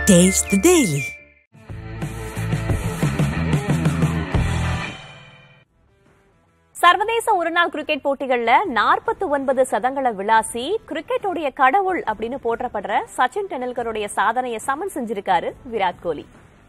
Taste the Daily. சர்வதேச ஒருநாள் cricket போட்டிகள்ல நாற்பத்தி ஒன்பது சதங்களை விளாசி கிரிக்கெட்டோடைய கடவுள் அப்படின்னு போற்றப்படுற சச்சின் டெண்டுல்கருடைய சாதனையை சமன் செஞ்சிருக்காரு விராட் கோலி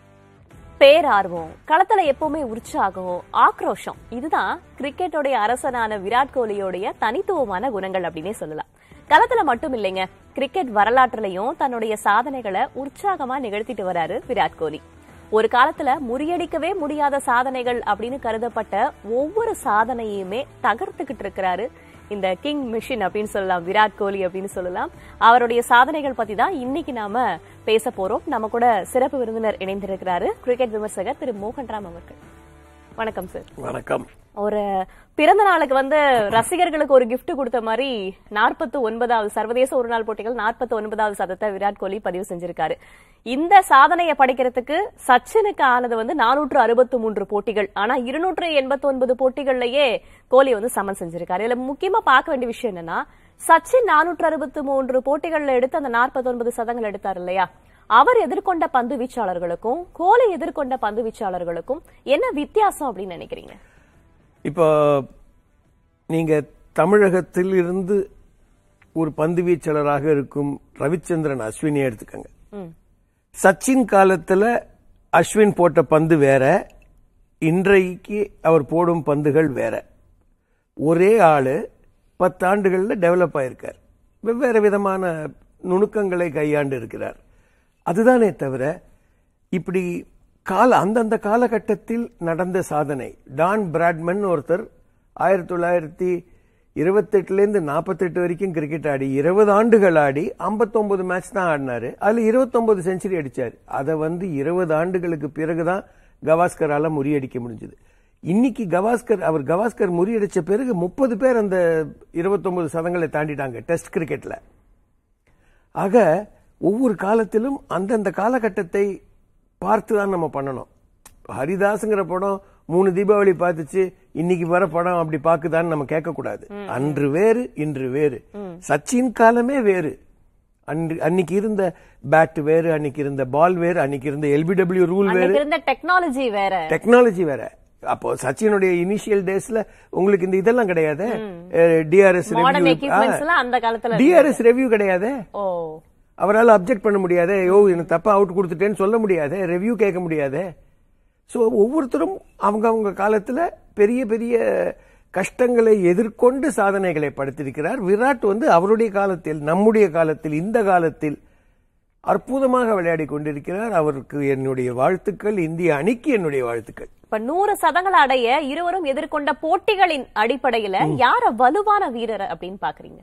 பேரார்வம் களத்துல எப்பவுமே உற்சாகம் ஆக்ரோஷம் இதுதான் கிரிக்கெட்டோடைய அரசனான விராட் கோலியோடைய தனித்துவமான குணங்கள் அப்படின்னே சொல்லலாம் களத்துல மட்டும் இல்லைங்க கிரிக்கெட் வரலாற்றுலயும் தன்னுடைய சாதனைகளை உற்சாகமா நிகழ்த்திட்டு வராரு விராட் கோலி ஒரு காலத்துல முறியடிக்கவே முடியாத சாதனைகள் அப்படின்னு கருதப்பட்ட ஒவ்வொரு சாதனையுமே தகர்த்துக்கிட்டு இருக்கிறாரு இந்த கிங் மிஷின் அப்படின்னு சொல்லலாம் விராட் கோலி அப்படின்னு சொல்லலாம் அவருடைய சாதனைகள் பத்தி தான் இன்னைக்கு நாம பேச போறோம் நம்ம கூட சிறப்பு விருந்தினர் இணைந்திருக்கிறாரு கிரிக்கெட் விமர்சகர் திரு மோகன்ராம் அவர்கள் வணக்கம் சார் வணக்கம் ஒரு பிறந்த நாளுக்கு வந்து ரசிகர்களுக்கு ஒரு gift கொடுத்த மாதிரி நாற்பத்தி ஒன்பதாவது சர்வதேச ஒரு நாள் போட்டிகள் நாற்பத்தி ஒன்பதாவது சதத்தை விராட் கோலி பதிவு செஞ்சிருக்காரு இந்த சாதனையை படைக்கிறதுக்கு சச்சினுக்கு ஆனது வந்து நானூற்று அறுபத்தி மூன்று போட்டிகள் ஆனா இருநூற்று எண்பத்தி ஒன்பது போட்டிகள்லயே கோலி வந்து சமன் செஞ்சிருக்காரு இதுல முக்கியமா பார்க்க வேண்டிய விஷயம் என்னன்னா சச்சின் நானூற்று அறுபத்தி மூன்று போட்டிகள்ல எடுத்து அந்த நாற்பத்தி ஒன்பது சதங்கள் எடுத்தார் இல்லையா அவர் எதிர்கொண்ட பந்து வீச்சாளர்களுக்கும் கோலி எதிர்கொண்ட பந்து வீச்சாளர்களுக்கும் என்ன வித்தியாசம் அப்படின்னு நினைக்கிறீங்க இப்போ நீங்க தமிழகத்தில் இருந்து ஒரு பந்து வீச்சாளராக இருக்கும் ரவிச்சந்திரன் அஸ்வினை எடுத்துக்கங்க ம். சச்சின் காலத்துல அஸ்வின் போட்ட பந்து வேற இன்றைக்கு அவர் போடும் பந்துகள் வேற ஒரே ஆளு பத்தாண்டுகள்ல டெவலப் ஆயிருக்கார் வெவ்வேறு விதமான நுணுக்கங்களை கையாண்டு இருக்கிறார் அதுதானே தவிர இப்படி கால அந்தந்த காலகட்டத்தில் நடந்த சாதனை டான் பிராட்மன் ஒருத்தர் ஆயிரத்தி தொள்ளாயிரத்தி இருபத்தெட்டுலேருந்து நாற்பத்தெட்டு வரைக்கும் கிரிக்கெட் ஆடி இருபது ஆண்டுகள் ஆடி 59 மேட்ச் தான் ஆடினாரு அதுல 29 செஞ்சுரி அடிச்சார் அதை வந்து இருபது ஆண்டுகளுக்கு பிறகுதான் கவாஸ்கரால முறியடிக்க முடிஞ்சது இன்னைக்கு கவாஸ்கர் அவர் கவாஸ்கர் முறியடிச்ச பிறகு முப்பது பேர் அந்த 29 சதங்களை தாண்டிட்டாங்க டெஸ்ட் கிரிக்கெட்ல ஆக ஒவ்வொரு காலத்திலும் அந்தந்த காலகட்டத்தை பார்த்து தான் நம்ம பண்ணணும் ஹரிதாஸ்ங்கிற படம் மூணு தீபாவளி பார்த்துச்சு இன்னைக்கு வர படம் அப்படி பாக்குதான்னு நம்ம கேட்க கூடாது அன்று வேறு இன்று வேறு சச்சின் காலமே வேறு அன்று அன்னைக்கு இருந்த பேட் வேறு அன்னைக்கு இருந்த பால் வேறு அன்னைக்கு இருந்த எல்பிடபிள்யூ ரூல் வேறு அன்னைக்கு இருந்த டெக்னாலஜி வேற டெக்னாலஜி வேற அப்போ சச்சினுடைய இனிஷியல் டேஸ்ல உங்களுக்கு இந்த இதெல்லாம் கிடையாது டிஆர்எஸ் மாடர்ன் எக்யூப்மெண்ட்ஸ் எல்லாம் அந்த காலத்துல இருந்தது. டிஆர்எஸ் ரெவ்யூ கிடையாது ஓ அவரால் அப்ஜெக்ட் பண்ண முடியாது யோ எனக்கு தப்பா அவுட் கொடுத்துட்டேன்னு சொல்ல முடியாது ரெவ்யூ கேட்க முடியாது ஸோ ஒவ்வொருத்தரும் அவங்க அவங்க காலத்துல பெரிய பெரிய கஷ்டங்களை எதிர்கொண்டு சாதனைகளை படுத்திருக்கிறார் விராட் வந்து அவருடைய காலத்தில் நம்முடைய காலத்தில் இந்த காலத்தில் அற்புதமாக விளையாடி கொண்டிருக்கிறார் அவருக்கு என்னுடைய வாழ்த்துக்கள் இந்திய அணிக்கு என்னுடைய வாழ்த்துக்கள் இப்ப நூறு சதங்கள் அடைய இருவரும் எதிர்கொண்ட போட்டிகளின் அடிப்படையில யார வலுவான வீரர் அப்படின்னு பாக்குறீங்க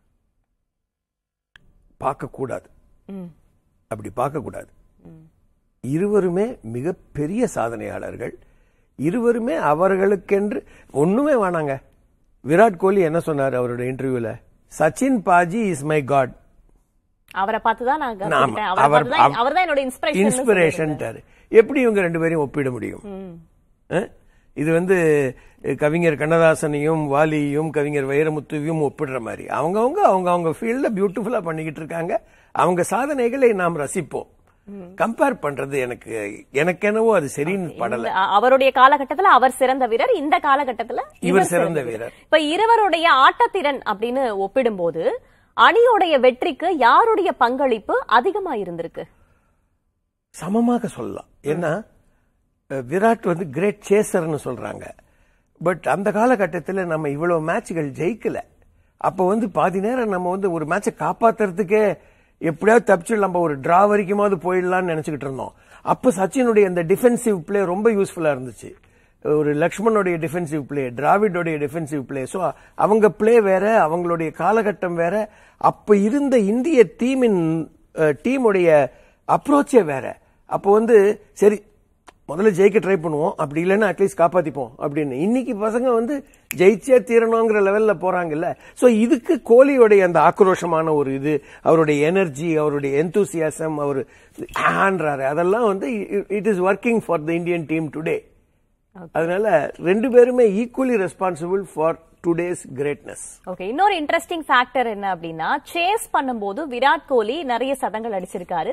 பார்க்கக்கூடாது ம். அப்படி பார்க்கக்கூடாது இருவருமே மிகப்பெரிய சாதனையாளர்கள் இருவருமே அவர்களுக்கென்று ஒண்ணுமே வேணாங்க விராட் கோலி என்ன சொன்னார் அவரோட இன்டர்வியூல Sachin paaji is my god அவரை பார்த்துதான் நான் ஆமா. கத்துக்கிட்டேன். அவரை அவர் பார்த்துதான் அவர்தான் என்னோட இன்ஸ்பிரேஷன் இன்ஸ்பிரேஷன் எப்படி இவங்க ரெண்டு பேரையும் ஒப்பிட முடியும் அஹ்? இது வந்து அஹ், கவிஞர் கண்ணதாசனையும் வாலியையும் கவிஞர் வைரமுத்துவையும் ஒப்பிடுற மாதிரி அவங்கவங்க அவங்க அவங்க ஃபீல்ட்ல பியூட்டிஃபுல்லா பண்ணிக்கிட்டு இருக்காங்க அவங்க சாதனைகளை நாம் ரசிப்போம் கம்பேர் பண்றது எனக்கு எனக்கு என்னவோ அது சரின்னு படல அவருடைய காலகட்டத்துல அவர் சிறந்த வீரர் இந்த காலகட்டத்துல இவர் சிறந்த வீரர் இப்ப இருவருடைய ஆட்டத்திறன் அப்படின்னு ஒப்பிடும்போது அணியோடைய வெற்றிக்கு யாருடைய பங்களிப்பு அதிகமா இருந்திருக்கு சமமாக சொல்லலாம் ஏன்னா அஹ், விராட் வந்து கிரேட் சேசர்னு சொல்றாங்க பட் அந்த காலகட்டத்தில் நம்ம இவ்வளவு மேட்ச்கள் ஜெயிக்கல அப்போ வந்து பாதி நேரம் நம்ம வந்து ஒரு மேட்சை காப்பாத்துறதுக்கே எப்படியாவது தப்பிச்சு நம்ம ஒரு டிரா வரைக்குமாவது போயிடலாம்னு நினைச்சுக்கிட்டு இருந்தோம் அப்ப சச்சினுடைய அந்த டிஃபென்சிவ் பிளே ரொம்ப யூஸ்ஃபுல்லா இருந்துச்சு ஒரு லக்ஷ்மணுடைய டிஃபென்சிவ் பிளே டிராவிடோடைய டிஃபென்சிவ் பிளே ஸோ அவங்க பிளே வேற அவங்களுடைய காலகட்டம் வேற அப்ப இருந்த இந்திய டீமின் டீமுடைய அப்ரோச்சே வேற அப்போ வந்து சரி முதல்ல ஜெயிக்க ட்ரை பண்ணுவோம் அப்படி இல்லைன்னா அட்லீஸ்ட் காப்பாத்திப்போம் அப்படின்னு இன்னைக்கு பசங்க வந்து ஜெயிச்சே தீரணுங்கிற லெவல்ல போறாங்கல்ல சோ இதுக்கு கோலியோடைய அந்த ஆக்ரோஷமான ஒரு இது அவருடைய எனர்ஜி அவருடைய எந்தூசியாசம் அவர் ஆன்றாரு அதெல்லாம் வந்து it is working for the Indian team today அதனால ரெண்டு பேருமே equally responsible for today's greatness okay இன்னொரு இன்ட்ரெஸ்டிங் ஃபேக்டர் என்ன அப்படின்னா சேஸ் பண்ணும்போது விராட் கோலி நிறைய சதங்கள் அடிச்சிருக்காரு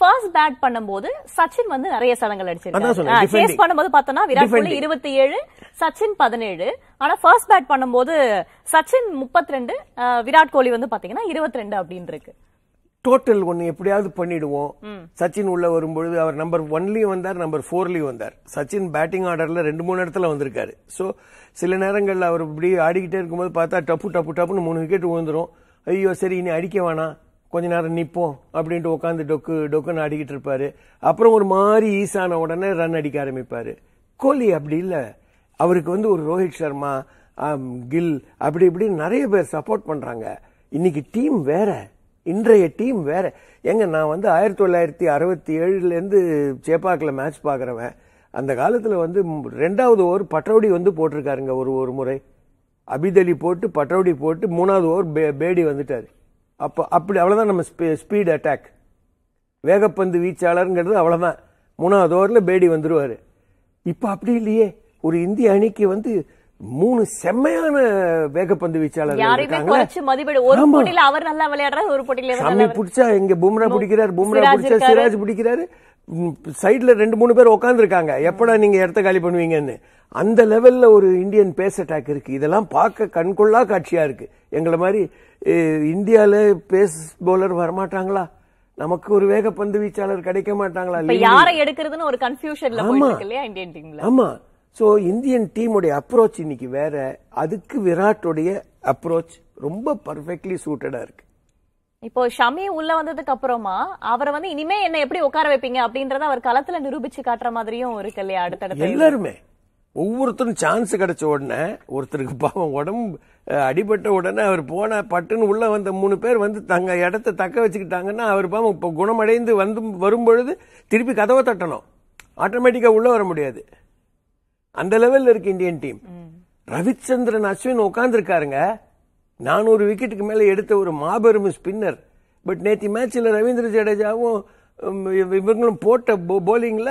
ஃபர்ஸ்ட் பேட் பண்ணும்போது சச்சின் வந்து நிறைய சதங்கள் அதான் அடிச்சிருக்காரு சொன்னேன், சேஸ் defending. பண்ணும்போது பார்த்தோம்னா விராட் கோலி Defending. இருபத்தி ஏழு சச்சின் பதினேழு ஆனா ஃபர்ஸ்ட் பேட் பண்ணும்போது சச்சின் முப்பத்தி ரெண்டு விராட் கோலி வந்து பாத்தீங்கன்னா இருபத்தி ரெண்டு அப்படின்னு இருக்கு டோட்டல் ஒன்னு எப்படியாவது பண்ணிடுவோம் சச்சின் உள்ள வரும்பொழுது அவர் நம்பர் ஒன்லயும் வந்தார் நம்பர் ஃபோர்லயும் வந்தார் சச்சின் பேட்டிங் ஆர்டர்ல ரெண்டு மூணு இடத்துல வந்திருக்காரு சோ சில நேரங்கள்ல அவர் இப்படி ஆடிக்கிட்டே இருக்கும்போது பார்த்தா டப்பு டப்பு டப்புன்னு மூணு விக்கெட் விழுந்துரும் ஐயோ சரி இனி அடிக்க வேணாம் கொஞ்ச நேரம் நிப்போம் அப்படின்ட்டு உட்காந்து டொக்கு டொக்குன்னு ஆடிக்கிட்டு இருப்பாரு அப்புறம் ஒரு மாதிரி ஈஸான உடனே ரன் அடிக்க ஆரம்பிப்பாரு கோலி அப்படி இல்ல அவருக்கு வந்து ஒரு ரோஹித் சர்மா ஆம், கில் அப்படி இப்படி நிறைய பேர் சப்போர்ட் பண்றாங்க இன்னைக்கு டீம் வேற இன்றைய டீம் வேற எங்க நான் வந்து ஆயிரத்தி தொள்ளாயிரத்தி அறுபத்தி ஏழுல இருந்து சேப்பாக்கில் மேட்ச் பாக்குறவன் அந்த காலத்துல வந்து ம், ரெண்டாவது ஓவர் பட்டௌடி வந்து போட்டிருக்காருங்க ஒரு ஒரு முறை அபிதலி போட்டு பட்டௌடி போட்டு மூணாவது ஓவர் பே- பேடி வந்துட்டாரு அப்போ அப்படி அவ்வளவுதான் நம்ம ஸ்பீட் அட்டாக் வேகப்பந்து வீச்சாளருங்கிறது அவ்வளவுதான் மூணாவது ஓவர்ல பேடி வந்துருவாரு இப்ப அப்படி இல்லையே ஒரு இந்திய அணிக்கு வந்து மூணு செம்மையான வேகப்பந்து வீச்சாளர்கள் யாரையுமே இருக்காங்களே குறைச்சு மதிப்பிடு ஒரு ஆமா. போட்டியில அவர் நல்லா விளையாடுறாரு ஒரு போட்டியில இவர் சாமி நல்லா பிடிச்சா இங்க பும்ரா பிடிக்கிறாரு பும்ரா சிராஜ் பிடிச்சா இருக்காரு. சிராஜ் பிடிக்கிறாரு சைடுல ரெண்டு மூணு பேர் உட்கார்ந்து இருக்காங்க எப்படா நீங்க இடத்த காலி பண்ணுவீங்கன்னு அந்த லெவல்ல ஒரு இந்தியன் பேஸ் அட்டாக் இருக்கு இதெல்லாம் பார்க்க கண்கொள்ளா காட்சியா இருக்கு எங்களை மாதிரி அஹ், இந்தியால பேஸ் பவுலர் வரமாட்டாங்களா நமக்கு ஒரு வேகப்பந்து வீச்சாளர் கிடைக்க மாட்டாங்களா இப்ப யாரை எடுக்கிறதுன்னு ஒரு கன்ஃபியூஷன்ல ஆமா. போயிட்டு இருக்கு இல்லையா இந்தியன் டீம்ல ஆமா சோ இந்தியன் டீமுடைய அப்ரோச் இன்னைக்கு வேற அதுக்கு விராட்டோடைய அப்ரோச் ரொம்ப பர்ஃபெக்ட்லி சூட்டடா இருக்கு இப்போ ஷமி உள்ள வந்ததுக்கு அப்புறமா அவரை வந்து இனிமே என்ன எப்படி உட்கார வைப்பீங்க அப்படின்றத அவர் களத்துல நிரூபிச்சு காட்டுற மாதிரியும் இருக்கு இல்லையா அடுத்தடுத்து எல்லாருமே ஒவ்வொருத்தரும் சான்ஸ் கிடைச்ச உடனே ஒருத்தருக்கு பாவம் உடம்பு அஹ், அடிபட்ட உடனே அவர் போன பட்டுன்னு உள்ள வந்த மூணு பேர் வந்து தங்க இடத்த தக்க வச்சுக்கிட்டாங்கன்னா அவர் பாவம் இப்போ குணமடைந்து வந்து வரும்பொழுது திருப்பி கதவை தட்டணும் ஆட்டோமேட்டிக்கா உள்ள வர முடியாது அந்த லெவல்ல இருக்கு இந்தியன் டீம் ரவிச்சந்திரன் அஸ்வின் உட்கார்ந்துருக்காருங்க நானூறு விக்கெட்டுக்கு மேல எடுத்த ஒரு மாபெரும் ஸ்பின்னர் பட் நேத்தி மேட்ச்ல ரவீந்திர ஜடேஜாவும் உம், இவ- இவங்களும் போட்ட போலிங்ல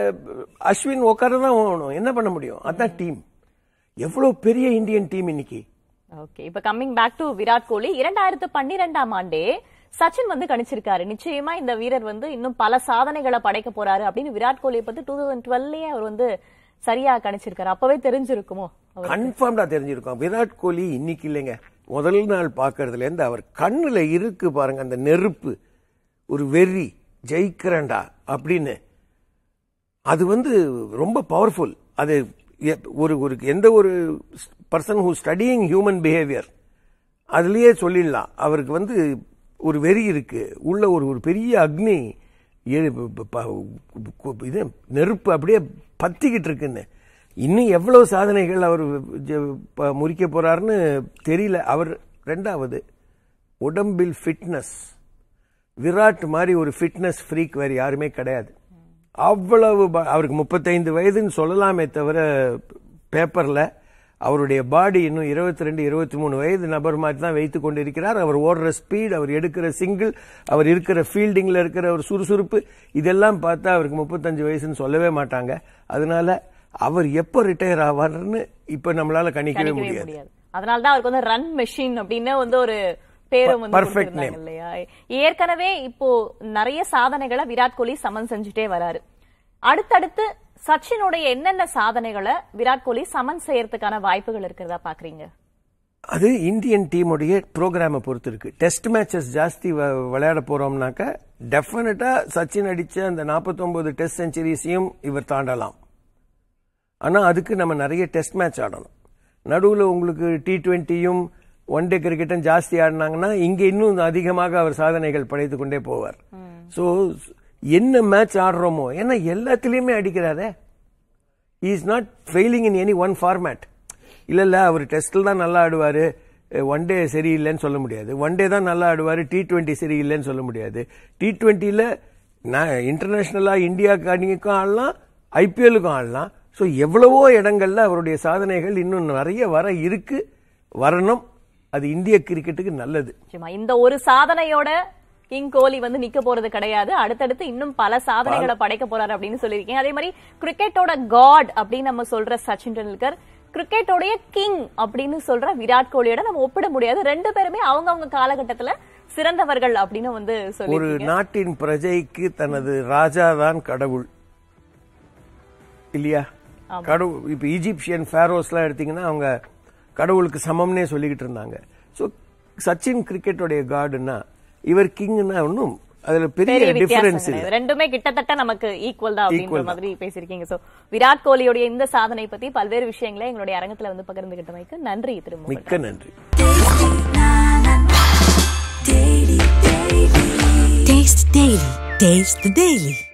அஸ்வின் உட்கார தான் ஆகணும் என்ன பண்ண முடியும் அதான் டீம் எவ்வளவு பெரிய இந்தியன் டீம் இன்னைக்கு ஓகே இப்ப coming back to Virat Kohli இரண்டாயிரத்து பன்னிரெண்டாம் ஆண்டே சச்சின் வந்து கணிச்சிருக்காரு நிச்சயமா இந்த வீரர் வந்து இன்னும் பல சாதனைகளை படைக்க போறாரு அப்படின்னு விராட் கோலியை பத்தி டூ தௌசண்ட் டுவெல்லயே அவர் வந்து சரியா கணிச்சிருக்காரு அப்பவே தெரிஞ்சிருக்குமோ அவர் கன்ஃபார்ம்டா தெரிஞ்சிருக்கும் விராட் கோலி இன்னைக்கு இல்லைங்க முதல் நாள் பாக்குறதுல இருந்து அவர் கண்ணுல இருக்கு பாருங்க அந்த நெருப்பு ஒரு வெறி ஜெயிக்கிறேன்டா அப்படின்னு அது வந்து ரொம்ப பவர்ஃபுல் அது எ- ஒரு ஒரு எந்த ஒரு person who studying human behaviour அதுலயே சொல்லிடலாம் அவருக்கு வந்து ஒரு வெறி இருக்கு உள்ள ஒரு ஒரு பெரிய அக்னி எ- ப- ப- கு- இது நெருப்பு அப்படியே பத்திக்கிட்டு இருக்குன்னு இன்னும் எவ்வளவு சாதனைகள் அவர் ஜ- ப- முறிக்க போறாருன்னு தெரியல அவர் ரெண்டாவது உடம்பில் ஃபிட்னஸ் விராட் மாதிரி ஒரு ஃபிட்னஸ் ஃப்ரீக் வேற யாருமே கிடையாது அவ்வளவு ப- அவருக்கு முப்பத்தைந்து வயதுன்னு சொல்லலாமே தவிர பேப்பர்ல அவருடைய பாடி இன்னும் இருபத்தி ரெண்டு இருபத்தி மூணு வயது நபர் மாதிரி தான் வைத்துக் கொண்டிருக்கிறார் அவர் ஓடுற ஸ்பீட் அவர் எடுக்கிற சிங்கிள் அவர் இருக்கிற ஃபீல்டிங்ல இருக்கிற ஒரு சுறுசுறுப்பு இதெல்லாம் பார்த்தா அவருக்கு முப்பத்தஞ்சு வயசுன்னு சொல்லவே மாட்டாங்க அதனால அவர் எப்போ ரிட்டையர் ஆவார்னு இப்ப நம்மளால கணிக்கவே கணிக்கவே முடியாது முடியாது அதனாலதான் அவருக்கு வந்து ரன் மெஷின் அப்படின்னு வந்து ஒரு பேரும் வந்து Perfect கொடுத்திருந்தாங்க இல்லையா ஏற்கனவே இப்போ நிறைய சாதனைகளை விராட் கோலி சமன் செஞ்சுட்டே வராரு அடுத்தடுத்து சச்சினுடைய என்னென்ன சாதனைகளை விராட் கோலி சமன் செய்யறதுக்கான வாய்ப்புகள் இருக்கிறதா பாக்குறீங்க அது இந்தியன் டீமுடைய ப்ரோக்ராமை பொறுத்து இருக்கு டெஸ்ட் மேட்சஸ் ஜாஸ்தி வ- விளையாட போறோம்னாக்க டெஃபினட்டா சச்சின் அடிச்ச அந்த 49 டெஸ்ட் செஞ்சுரிஸையும் இவர் தாண்டலாம் ஆனா அதுக்கு நம்ம நிறைய டெஸ்ட் மேட்ச் ஆடணும் நடுவுல உங்களுக்கு டி டுவெண்ட்டியும் ஒன் டே கிரிக்கெட்டும் ஜாஸ்தி ஆடினாங்கன்னா இங்க இன்னும் அதிகமாக அவர் சாதனைகள் படைத்துக் கொண்டே போவார் சோ என்ன மேட்ச் ஆடுறோமோ ஏன்னா எல்லாத்துலயுமே அடிக்கிறாரே is not failing in any one format இல்ல இல்ல அவர் டெஸ்ட்ல தான் நல்லா ஆடுவாரு ஒன் டே சரியில்லைன்னு சொல்ல முடியாது ஒன் டே தான் நல்லா ஆடுவாரு டி டுவெண்ட்டி சரியில்லைன்னு சொல்ல முடியாது டி டுவெண்ட்டில நான் இன்டர்நேஷனலா இந்தியா கார்டிங்க்கும் ஆடலாம் ஐபிஎல்லுக்கும் ஆடலாம் ஸோ எவ்வளவோ இடங்கள்ல அவருடைய சாதனைகள் இன்னும் நிறைய வர இருக்கு வரணும் அது இந்திய கிரிக்கெட்டுக்கு நல்லது நிச்சயமா இந்த ஒரு சாதனையோட கிங் கோலி வந்து நிக்க போறது கிடையாது அடுத்தடுத்து இன்னும் பல சாதனைகளை படைக்க போறாரு அப்படின்னு சொல்லியிருக்கீங்க அதே மாதிரி கிரிக்கெட்டோட காட் அப்படின்னு நம்ம சொல்ற சச்சின் டெண்டுல்கர் கிரிக்கெட்டோடைய கிங் அப்படின்னு சொல்ற விராட் கோலியோட நம்ம ஒப்பிட முடியாது ரெண்டு பேருமே அவங்கவங்க காலகட்டத்துல சிறந்தவர்கள் அப்படின்னு வந்து ஒரு சொல்லி நாட்டின் பிரஜைக்கு தனது ராஜா தான் கடவுள் இல்லையா கடவுள் இப்ப ஈஜிப்சியன் ஃபேரோஸ்லாம் எடுத்தீங்கன்னா அவங்க கடவுளுக்கு சமம்னே சொல்லிக்கிட்டு இருந்தாங்க ஸோ சச்சின் கிரிக்கெட்டோடைய காடுன்னா இவர் கிங்னா ஒன்றும் அதுல பெரிய பெரிய டிஃபரன்ஸ் வித்தியாசம் இல்லை கிடையாது. ரெண்டுமே கிட்டத்தட்ட நமக்கு ஈக்குவல் தான் அப்படின்ற Equal தான். மாதிரி பேசியிருக்கீங்க சோ விராட் கோலியோடைய இந்த சாதனை பத்தி பல்வேறு விஷயங்களை எங்களுடைய அரங்கத்துல வந்து பகிர்ந்துகிட்டமைக்கு நன்றி திரும்ப மிக்க நன்றி Taste the Daily. Taste the Daily.